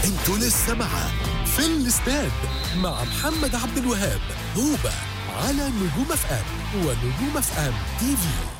انتوا لسه مع في الاستاد مع محمد عبد الوهاب هوبا على نجوم اف ام ونجوم اف ام تي في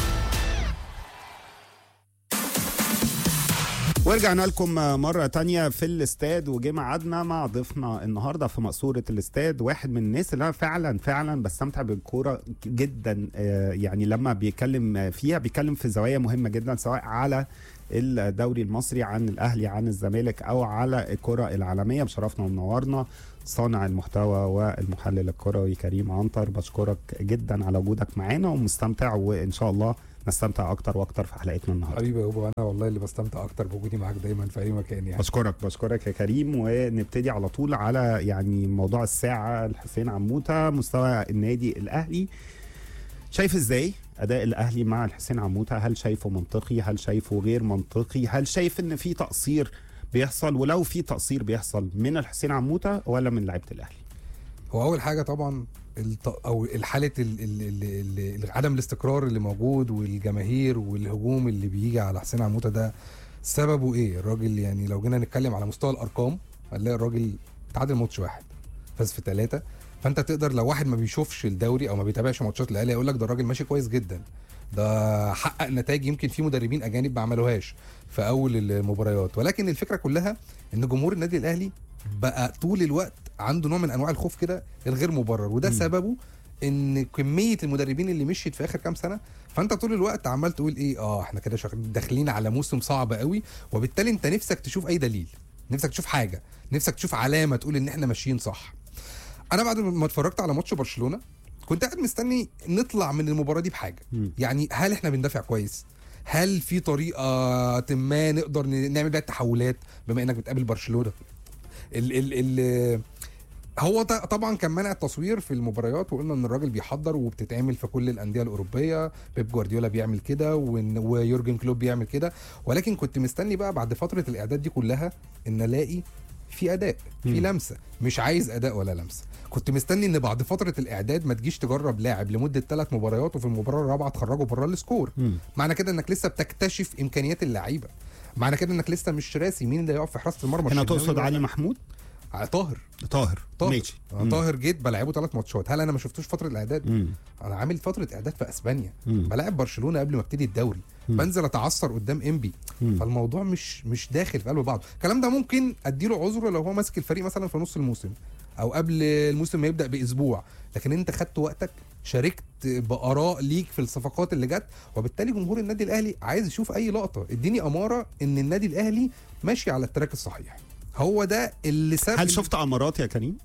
ورجعنا لكم مرة تانية في الاستاد وجه ميعادنا مع ضيفنا النهاردة في مقصورة الاستاد واحد من الناس اللي أنا فعلا فعلا بستمتع بالكورة جدا آه، يعني لما بيتكلم فيها بيتكلم في زوايا مهمة جدا سواء على الدوري المصري عن الأهلي عن الزمالك أو على الكرة العالمية بشرفنا ومنورنا صانع المحتوى والمحلل الكروي كريم عنتر بشكرك جدا على وجودك معانا ومستمتع وإن شاء الله نستمتع أكتر وأكتر في حلقتنا النهاردة حبيبي يا ابو انا والله اللي بستمتع اكتر بوجودي معاك دايما في اي مكان يعني بشكرك بشكرك يا كريم ونبتدي على طول على يعني موضوع الساعة الحسين عموتة مستوى النادي الأهلي شايف ازاي اداء الاهلي مع الحسين عموتة هل شايفه منطقي هل شايفه غير منطقي هل شايف ان في تقصير بيحصل ولو في تقصير بيحصل من الحسين عموتة ولا من لعيبة الاهلي هو اول حاجه طبعا الط... او الحاله ال... ال... ال... ال... عدم الاستقرار اللي موجود والجماهير والهجوم اللي بيجي على حسين عموته ده سببه ايه الراجل يعني لو جينا نتكلم على مستوى الارقام هنلاقي الراجل تعادل ماتش واحد فاز في ثلاثه فانت تقدر لو واحد ما بيشوفش الدوري او ما بيتابعش ماتشات الاهلي يقول لك ده الراجل ماشي كويس جدا ده حقق نتائج يمكن في مدربين اجانب ما عملوهاش في اول المباريات ولكن الفكره كلها ان جمهور النادي الاهلي بقى طول الوقت عنده نوع من انواع الخوف كده الغير مبرر وده مم. سببه ان كميه المدربين اللي مشيت في اخر كام سنه فانت طول الوقت عمال تقول ايه اه احنا كده شغالين- داخلين على موسم صعب قوي وبالتالي انت نفسك تشوف اي دليل نفسك تشوف حاجه نفسك تشوف علامه تقول ان احنا ماشيين صح انا بعد ما اتفرجت على ماتش برشلونه كنت قاعد مستني نطلع من المباراه دي بحاجه مم. يعني هل احنا بندافع كويس هل في طريقه ما نقدر ن- نعمل بيها التحولات بما انك بتقابل برشلونه ال ال ال هو ط- طبعا كان منع التصوير في المباريات وقلنا ان الراجل بيحضر وبتتعمل في كل الانديه الاوروبيه بيب جوارديولا بيعمل كده وإن- ويورجن كلوب بيعمل كده ولكن كنت مستني بقى بعد فتره الاعداد دي كلها ان الاقي في اداء في مم. لمسه مش عايز اداء ولا لمسه كنت مستني ان بعد فتره الاعداد ما تجيش تجرب لاعب لمده ثلاث مباريات وفي المباراه الرابعه تخرجه بره السكور مم. معنى كده انك لسه بتكتشف امكانيات اللعيبه معنى كده انك لسه مش راسي مين اللي هيقف في حراسه المرمى هنا الشناوي تقصد ولا- علي محمود على طاهر طاهر طاهر ماشي أنا طاهر جيت بلعبه ثلاث ماتشات هل انا ما شفتوش فتره الاعداد مم. انا عامل فتره اعداد في اسبانيا مم. بلاعب برشلونه قبل ما ابتدي الدوري مم. بنزل اتعثر قدام انبي مم. فالموضوع مش مش داخل في قلب بعضه الكلام ده ممكن اديله عذره لو هو ماسك الفريق مثلا في نص الموسم او قبل الموسم ما يبدا باسبوع لكن انت خدت وقتك شاركت باراء ليك في الصفقات اللي جت وبالتالي جمهور النادي الاهلي عايز يشوف اي لقطه اديني اماره ان النادي الاهلي ماشي على التراك الصحيح هو ده اللي ساب هل شفت امارات يا كريم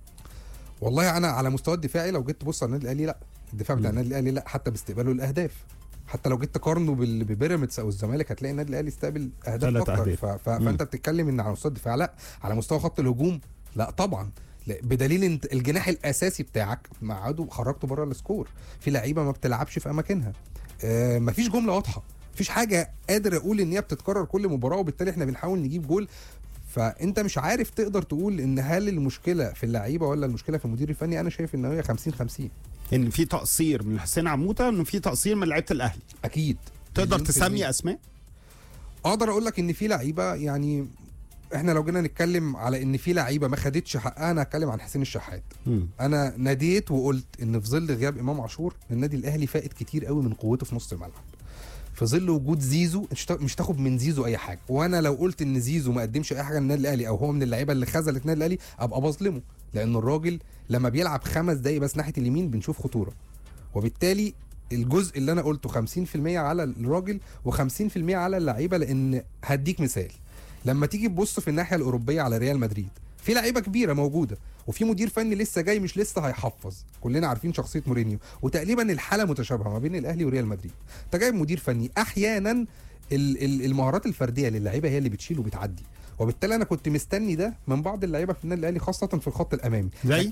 والله انا على مستوى الدفاعي لو جيت تبص على النادي الاهلي لا الدفاع بتاع مم. النادي الاهلي لا حتى باستقباله الاهداف حتى لو جيت تقارنه بال- ببيراميدز او الزمالك هتلاقي النادي الاهلي استقبل اهداف ثلاث اكتر أهداف. ف... ف... مم. فانت بتتكلم ان على مستوى الدفاع لا على مستوى خط الهجوم لا طبعا لا بدليل انت الجناح الاساسي بتاعك مقعده خرجته بره السكور في لعيبه ما بتلعبش في اماكنها آه مفيش جمله واضحه مفيش حاجه قادر اقول ان هي بتتكرر كل مباراه وبالتالي احنا بنحاول نجيب جول فانت مش عارف تقدر تقول ان هل المشكله في اللعيبه ولا المشكله في المدير الفني انا شايف ان هي 50 50 ان في تقصير من الحسين عموتة انه في تقصير من لعيبة الاهلي اكيد تقدر مليون في تسمي المية. اسماء اقدر اقول لك ان في لعيبه يعني احنا لو جينا نتكلم على ان في لعيبه ما خدتش حقها انا هتكلم عن حسين الشحات مم. انا ناديت وقلت ان في ظل غياب امام عاشور النادي الاهلي فائت كتير قوي من قوته في نص الملعب في ظل وجود زيزو مش تا- مش تاخد من زيزو اي حاجه وانا لو قلت ان زيزو ما قدمش اي حاجه للنادي الاهلي او هو من اللعيبه اللي خذلت النادي الاهلي ابقى بظلمه لان الراجل لما بيلعب خمس دقايق بس ناحيه اليمين بنشوف خطوره وبالتالي الجزء اللي انا قلته 50% على الراجل و50% على اللعيبه لان هديك مثال لما تيجي تبص في الناحيه الاوروبيه على ريال مدريد في لعيبه كبيره موجوده وفي مدير فني لسه جاي مش لسه هيحفظ كلنا عارفين شخصيه مورينيو وتقريبا الحاله متشابهه ما بين الاهلي وريال مدريد انت جايب مدير فني احيانا ال- ال- المهارات الفرديه للعيبه هي اللي بتشيل وبتعدي وبالتالي انا كنت مستني ده من بعض اللعيبه في النادي الاهلي خاصه في الخط الامامي زي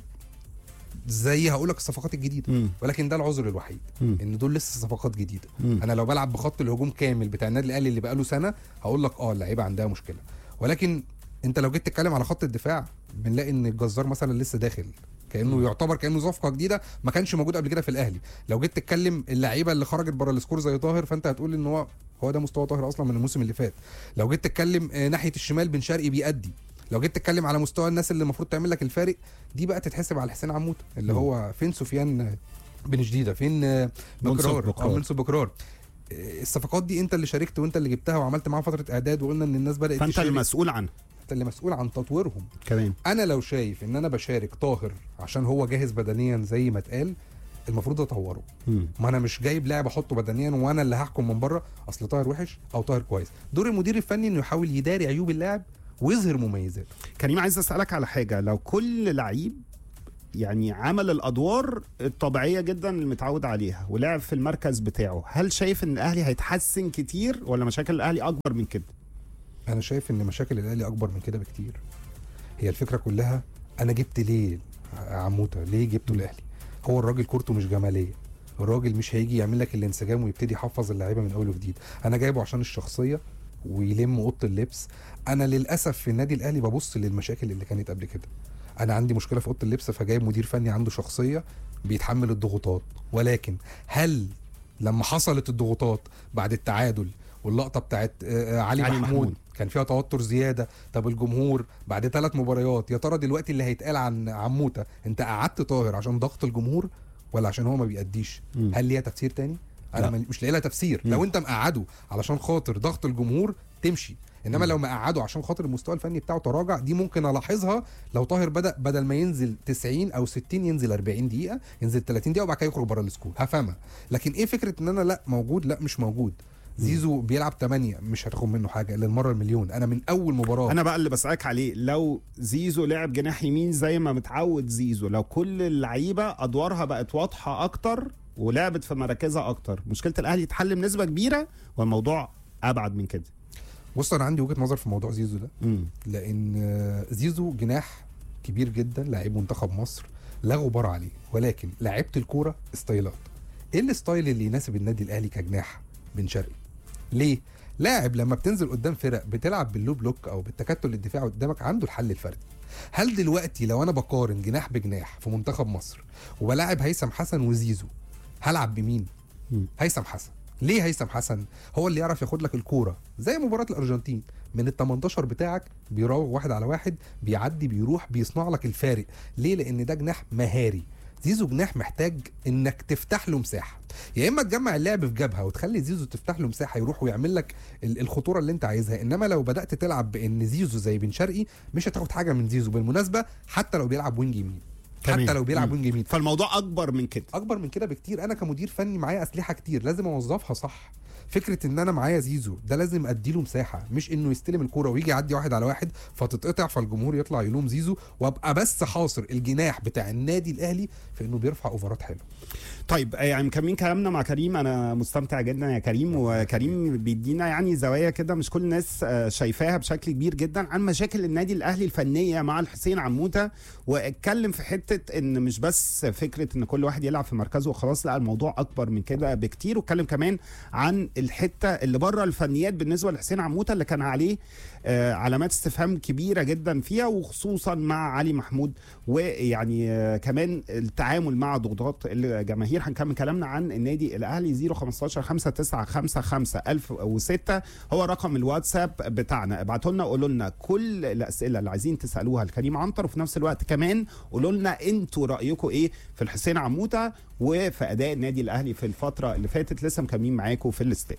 زي هقول لك الصفقات الجديده مم. ولكن ده العذر الوحيد مم. ان دول لسه صفقات جديده مم. انا لو بلعب بخط الهجوم كامل بتاع النادي الاهلي اللي بقاله سنه هقول لك اه اللعيبه عندها مشكله ولكن انت لو جيت تتكلم على خط الدفاع بنلاقي ان الجزار مثلا لسه داخل كانه يعتبر كانه صفقه جديده ما كانش موجود قبل كده في الاهلي لو جيت تتكلم اللعيبه اللي خرجت بره السكور زي طاهر فانت هتقول ان هو هو ده مستوى طاهر اصلا من الموسم اللي فات لو جيت تتكلم آه، ناحيه الشمال بن شرقي بيأدي لو جيت تتكلم على مستوى الناس اللي المفروض تعمل لك الفارق دي بقى تتحسب على حسين عموته اللي مم. هو فين سفيان بن جديده فين آه، منصور بكرار بكرار. او منصور بكرار آه، الصفقات دي انت اللي شاركت وانت اللي جبتها وعملت معاها فتره اعداد وقلنا ان الناس بدات فانت تشارك. المسؤول عنها انت اللي مسؤول عن تطويرهم كمان انا لو شايف ان انا بشارك طاهر عشان هو جاهز بدنيا زي ما اتقال المفروض اطوره مم. ما انا مش جايب لاعب احطه بدنيا وانا اللي هحكم من بره اصل طاهر وحش او طاهر كويس دور المدير الفني انه يحاول يداري عيوب اللاعب ويظهر مميزاته كريم عايز اسالك على حاجه لو كل لعيب يعني عمل الادوار الطبيعيه جدا اللي متعود عليها ولعب في المركز بتاعه هل شايف ان الاهلي هيتحسن كتير ولا مشاكل الاهلي اكبر من كده انا شايف ان مشاكل الاهلي اكبر من كده بكتير هي الفكره كلها انا جبت ليه عموته ليه جبته الاهلي هو الراجل كورته مش جماليه الراجل مش هيجي يعمل لك الانسجام ويبتدي يحفظ اللعيبه من اول وجديد انا جايبه عشان الشخصيه ويلم اوضه اللبس انا للاسف في النادي الاهلي ببص للمشاكل اللي كانت قبل كده انا عندي مشكله في اوضه اللبس فجايب مدير فني عنده شخصيه بيتحمل الضغوطات ولكن هل لما حصلت الضغوطات بعد التعادل واللقطه بتاعت آه، آه، علي, علي علي محمود. محمود كان فيها توتر زياده طب الجمهور بعد ثلاث مباريات يا ترى دلوقتي اللي هيتقال عن عموته انت قعدت طاهر عشان ضغط الجمهور ولا عشان هو ما بيأديش مم. هل ليها تفسير تاني انا لا. ما- مش لاقي لها تفسير مم. لو انت مقعده علشان خاطر ضغط الجمهور تمشي انما لو مقعده عشان خاطر المستوى الفني بتاعه تراجع دي ممكن الاحظها لو طاهر بدا بدل ما ينزل 90 او 60 ينزل 40 دقيقه ينزل 30 دقيقه وبعد كده يخرج بره السكور هفهمها لكن ايه فكره ان انا لا موجود لا مش موجود زيزو بيلعب 8 مش هتاخد منه حاجه للمره المليون انا من اول مباراه انا بقى اللي بسالك عليه لو زيزو لعب جناح يمين زي ما متعود زيزو لو كل اللعيبه ادوارها بقت واضحه اكتر ولعبت في مراكزها اكتر مشكله الاهلي تحل بنسبه كبيره والموضوع ابعد من كده بص انا عندي وجهه نظر في موضوع زيزو ده مم. لان آه، زيزو جناح كبير جدا لاعب منتخب مصر لا غبار عليه ولكن لعيبه الكوره ستايلات ايه الستايل اللي يناسب النادي الاهلي كجناح بن شرقي ليه لاعب لما بتنزل قدام فرق بتلعب باللو بلوك او بالتكتل الدفاعي قدامك عنده الحل الفردي هل دلوقتي لو انا بقارن جناح بجناح في منتخب مصر وبلاعب هيثم حسن وزيزو هلعب بمين مم. هيثم حسن ليه هيثم حسن هو اللي يعرف ياخد لك الكوره زي مباراه الارجنتين من ال 18 بتاعك بيراوغ واحد على واحد بيعدي بيروح بيصنع لك الفارق ليه لان ده جناح مهاري زيزو جناح محتاج انك تفتح له مساحه يا اما تجمع اللعب في جبهه وتخلي زيزو تفتح له مساحه يروح ويعمل لك ال- الخطوره اللي انت عايزها انما لو بدات تلعب بان زيزو زي بن شرقي مش هتاخد حاجه من زيزو بالمناسبه حتى لو بيلعب وينج يمين تمام. حتى لو بيلعب مم. وينج يمين فالموضوع اكبر من كده اكبر من كده بكتير انا كمدير فني معايا اسلحه كتير لازم اوظفها صح فكره ان انا معايا زيزو ده لازم اديله مساحه مش انه يستلم الكوره ويجي يعدي واحد على واحد فتتقطع فالجمهور يطلع يلوم زيزو وابقى بس حاصر الجناح بتاع النادي الاهلي في انه بيرفع اوفرات حلو طيب آه، يعني مكملين كلامنا مع كريم انا مستمتع جدا يا كريم وكريم بيدينا يعني زوايا كده مش كل الناس آه، شايفاها بشكل كبير جدا عن مشاكل النادي الاهلي الفنيه مع الحسين عموته واتكلم في حته ان مش بس فكره ان كل واحد يلعب في مركزه وخلاص لا الموضوع اكبر من كده بكتير واتكلم كمان عن الحته اللي بره الفنيات بالنسبه لحسين عموته اللي كان عليه آه، علامات استفهام كبيره جدا فيها وخصوصا مع علي محمود ويعني آه، كمان التعامل مع ضغوطات الجماهير هنكمل كلامنا عن النادي الاهلي 015 5955 1006 هو رقم الواتساب بتاعنا ابعتوا لنا قولوا لنا كل الاسئله اللي عايزين تسالوها لكريم عنتر وفي نفس الوقت كمان قولوا لنا انتوا رايكم ايه في الحسين عموته وفي اداء النادي الاهلي في الفتره اللي فاتت لسه مكملين معاكم في الاستاد